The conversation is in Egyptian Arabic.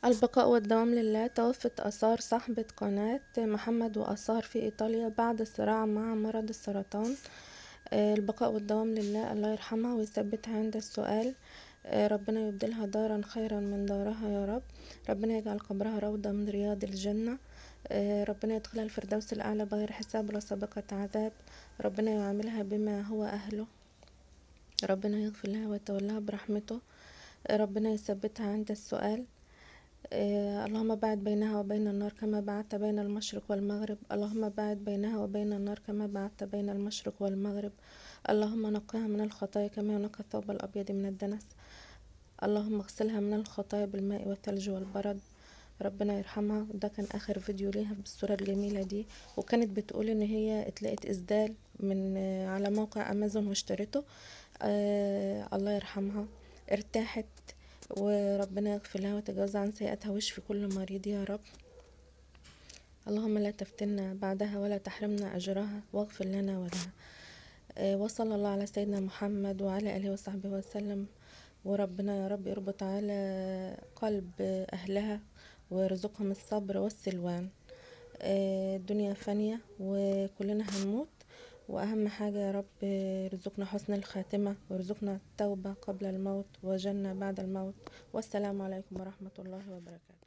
البقاء والدوام لله توفت آثار صاحبة قناة محمد وآثار في إيطاليا بعد الصراع مع مرض السرطان آه، البقاء والدوام لله الله يرحمها ويثبتها عند السؤال آه، ربنا يبدلها دارا خيرا من دارها يا رب ربنا يجعل قبرها روضة من رياض الجنة آه، ربنا يدخلها الفردوس الأعلى بغير حساب ولا سابقة عذاب ربنا يعاملها بما هو أهله ربنا يغفر لها ويتولاها برحمته ربنا يثبتها عند السؤال آه، اللهم باعد بينها وبين النار كما بعدت بين المشرق والمغرب اللهم باعد بينها وبين النار كما بعدت بين المشرق والمغرب اللهم نقها من الخطايا كما ينقى الثوب الأبيض من الدنس اللهم اغسلها من الخطايا بالماء والثلج والبرد ربنا يرحمها ده كان اخر فيديو ليها بالصورة الجميلة دي وكانت بتقول ان هي اتلقت اسدال من آه، على موقع امازون واشترته آه الله يرحمها ارتاحت وربنا يغفر لها ويتجاوز عن سيئاتها ويشفي كل مريض يا رب اللهم لا تفتنا بعدها ولا تحرمنا أجرها واغفر لنا ولها آه، وصلى الله على سيدنا محمد وعلى آله وصحبه وسلم وربنا يا رب يربط على قلب أهلها ويرزقهم الصبر والسلوان آه، الدنيا فانية وكلنا هنموت وأهم حاجة يا رب يرزقنا حسن الخاتمة ويرزقنا التوبة قبل الموت وجنة بعد الموت والسلام عليكم ورحمة الله وبركاته